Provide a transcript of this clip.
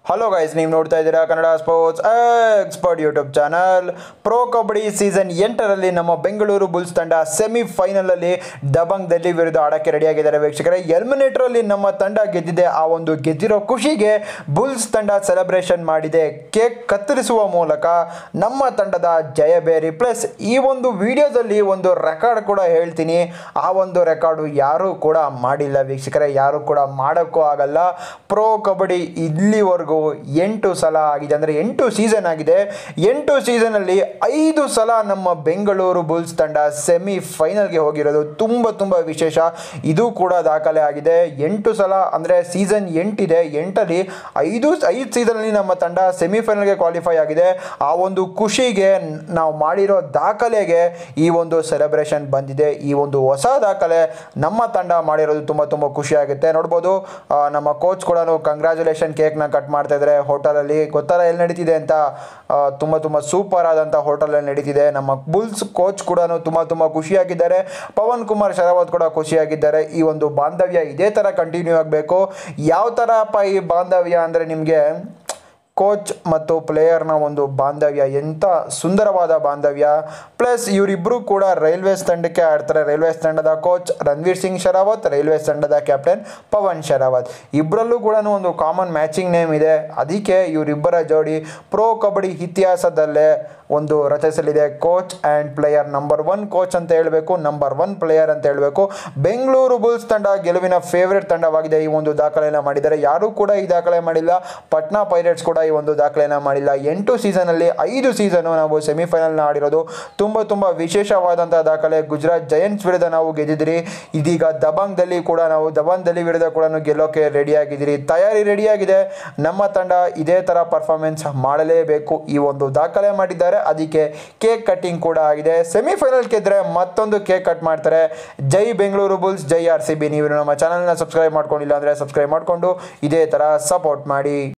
hello guys ನೀವು ನೋಡ್ತಾ ಇದ್ದೀರಾ Kannada sports expert YouTube channel pro kabaddi season ಎಂಟರಲ್ಲಿ ನಮ್ಮ ಬೆಂಗಳೂರು ಬುಲ್ಸ್ ತಂಡ ಸೆಮಿಫೈನಲಲ್ಲಿ ದಬಂಗ್ ಡೆಲ್ಲಿ ವಿರುದ್ಧ ಆಡಕ್ಕೆ ರೆಡಿಯಾಗಿದ್ದಾರೆ ವೀಕ್ಷಕರೇ ಎಲ್ಮಿನೇಟ್ರಲ್ಲಿ ನಮ್ಮ ತಂಡ ಗೆದ್ದಿದೆ ಆ ಒಂದು ಗೆದ್ದಿರೋ ಖುಷಿಗೆ ಬುಲ್ಸ್ ತಂಡ ಸೆಲೆಬ್ರೇಷನ್ ಮಾಡಿದೆ ಕೇಕ್ ಕತ್ತರಿಸುವ ಮೂಲಕ ನಮ್ಮ ತಂಡದ ಜಯಬೇರಿ ಪ್ಲಸ್ ಈ ಒಂದು ವಿಡಿಯೋದಲ್ಲಿ ಒಂದು ರೆಕಾರ್ಡ್ ಕೂಡ ಹೇಳ್ತೀನಿ ಆ ಒಂದು ರೆಕಾರ್ಡು ಯಾರೂ ಕೂಡ ಮಾಡಿಲ್ಲ ವೀಕ್ಷಕರೇ ಯಾರು ಕೂಡ ಮಾಡೋಕ್ಕೂ ಆಗಲ್ಲ ಪ್ರೋ ಕಬಡ್ಡಿ ಇಲ್ಲಿವರೆಗೂ ಎಂಟು ಸಲ ಆಗಿದೆ ಅಂದರೆ ಎಂಟು ಸೀಸನ್ ಆಗಿದೆ ಎಂಟು ಸೀಸನಲ್ಲಿ ಐದು ಸಲ ನಮ್ಮ ಬೆಂಗಳೂರು ಬುಲ್ಸ್ ತಂಡ ಸೆಮಿ ಫೈನಲ್ಗೆ ಹೋಗಿರೋದು ತುಂಬ ತುಂಬ ವಿಶೇಷ ಇದು ಕೂಡ ದಾಖಲೆ ಆಗಿದೆ ಎಂಟು ಸಲ ಅಂದರೆ ಸೀಸನ್ ಎಂಟಿದೆ ಎಂಟಲ್ಲಿ ಐದು ಐದು ಸೀಸನಲ್ಲಿ ನಮ್ಮ ತಂಡ ಸೆಮಿಫೈನಲ್ಗೆ ಕ್ವಾಲಿಫೈ ಆಗಿದೆ ಆ ಒಂದು ಖುಷಿಗೆ ನಾವು ಮಾಡಿರೋ ದಾಖಲೆಗೆ ಈ ಒಂದು ಸೆಲೆಬ್ರೇಷನ್ ಬಂದಿದೆ ಈ ಒಂದು ಹೊಸ ದಾಖಲೆ ನಮ್ಮ ತಂಡ ಮಾಡಿರೋದು ತುಂಬ ತುಂಬ ಖುಷಿ ಆಗುತ್ತೆ ನೋಡ್ಬೋದು ಆ, ನಮ್ಮ ಕೋಚ್ ಕೂಡ ಕಂಗ್ರ್ಯಾಚುಲೇಷನ್ ಕೇಕ್ನ ಕಟ್ ಮಾಡ್ತಾ ಇದ್ದಾರೆ ಹೋಟೆಲಲ್ಲಿ ಗೊತ್ತಲ್ಲ ಎಲ್ಲಿ ನಡೀತಿದೆ ಅಂತ ಆ, ತುಂಬ ತುಂಬ ಸೂಪರ್ ಆದಂಥ ಹೋಟೆಲಲ್ಲಿ ನಡೀತಿದೆ ನಮ್ಮ ಬುಲ್ಸ್ ಕೋಚ್ ಕೂಡ ತುಂಬ ತುಂಬ ಖುಷಿಯಾಗಿದ್ದಾರೆ ಪವನ್ ಕುಮಾರ್ ಶರಾವತ್ ಕೂಡ ಖುಷಿಯಾಗಿದ್ದಾರೆ ಈ ಒಂದು ಬಾಂಧವ್ಯ ಇದೇ ಥರ ಕಂಟಿನ್ಯೂ ಆಗಬೇಕು ಯಾವ ಥರಪ್ಪ ಈ ಬಾಂಧವ್ಯ ಅಂದರೆ ನಿಮಗೆ ಕೋಚ್ ಮತ್ತು ಪ್ಲೇಯರ್ನ ಒಂದು ಬಾಂಧವ್ಯ ಎಂಥ ಸುಂದರವಾದ ಬಾಂಧವ್ಯ ಪ್ಲಸ್ ಇವರಿಬ್ಬರು ಕೂಡ ರೈಲ್ವೇಸ್ ತಂಡಕ್ಕೆ ಆಡ್ತಾರೆ ರೈಲ್ವೇಸ್ ತಂಡದ ಕೋಚ್ ರಣವೀರ್ ಸಿಂಗ್ ಶರಾವತ್ ರೈಲ್ವೇಸ್ ತಂಡದ ಕ್ಯಾಪ್ಟನ್ ಪವನ್ ಶರಾವತ್ ಇಬ್ಬರಲ್ಲೂ ಕೂಡ ಒಂದು ಕಾಮನ್ ಮ್ಯಾಚಿಂಗ್ ನೇಮ್ ಇದೆ ಅದಕ್ಕೆ ಇವರಿಬ್ಬರ ಜೋಡಿ ಪ್ರೋ ಕಬಡ್ಡಿ ಇತಿಹಾಸದಲ್ಲೇ ಒಂದು ರಚಿಸಲಿದೆ coach and player number one coach ಅಂತ ಹೇಳಬೇಕು ನಂಬರ್ ಒನ್ ಪ್ಲೇಯರ್ ಅಂತ ಹೇಳಬೇಕು ಬೆಂಗಳೂರು ಬುಲ್ಸ್ ತಂಡ ಗೆಲುವಿನ ಫೇವ್ರೆಟ್ ತಂಡವಾಗಿದೆ ಈ ಒಂದು ದಾಖಲೆಯನ್ನು ಮಾಡಿದ್ದಾರೆ ಯಾರೂ ಕೂಡ ಈ ದಾಖಲೆ ಮಾಡಿಲ್ಲ ಪಟ್ನಾ ಪೈರೇಟ್ಸ್ ಕೂಡ ಈ ಒಂದು ದಾಖಲೆಯನ್ನು ಮಾಡಿಲ್ಲ ಎಂಟು ಸೀಸನಲ್ಲಿ ಐದು ಸೀಸನು ನಾವು ಸೆಮಿಫೈನಲ್ನ ಆಡಿರೋದು ತುಂಬ ತುಂಬ ವಿಶೇಷವಾದಂಥ ದಾಖಲೆ ಗುಜರಾತ್ ಜಯಂಟ್ಸ್ ವಿರುದ್ಧ ನಾವು ಗೆದ್ದಿದ್ದೀರಿ ಇದೀಗ ದಬಾಂಗ್ದಲ್ಲಿ ಕೂಡ ನಾವು ದಬಾಂಗ್ದಲ್ಲಿ ವಿರುದ್ಧ ಕೂಡ ಗೆಲ್ಲೋಕೆ ರೆಡಿಯಾಗಿದ್ದೀರಿ ತಯಾರಿ ರೆಡಿಯಾಗಿದೆ ನಮ್ಮ ತಂಡ ಇದೇ ಥರ ಪರ್ಫಾರ್ಮೆನ್ಸ್ ಮಾಡಲೇಬೇಕು ಈ ಒಂದು ದಾಖಲೆ ಮಾಡಿದ್ದಾರೆ ಅದಕ್ಕೆ ಕೇಕ್ ಕಟ್ಟಿಂಗ್ ಕೂಡ ಆಗಿದೆ ಸೆಮಿಫೈನಲ್ ಗೆದ್ದರೆ ಮತ್ತೊಂದು ಕೇಕ್ ಕಟ್ ಮಾಡ್ತಾರೆ ಜೈ ಬೆಂಗಳೂರು ಬುಲ್ಸ್ ಜೈ ಆರ್ ಸಿ ಬಿ ನೀವು ನಮ್ಮ ಚಾನಲ್ನ ಸಬ್ಸ್ಕ್ರೈಬ್ ಮಾಡ್ಕೊಂಡಿಲ್ಲ ಅಂದರೆ ಸಬ್ಸ್ಕ್ರೈಬ್ ಮಾಡಿಕೊಂಡು ಇದೇ ಥರ ಸಪೋರ್ಟ್ ಮಾಡಿ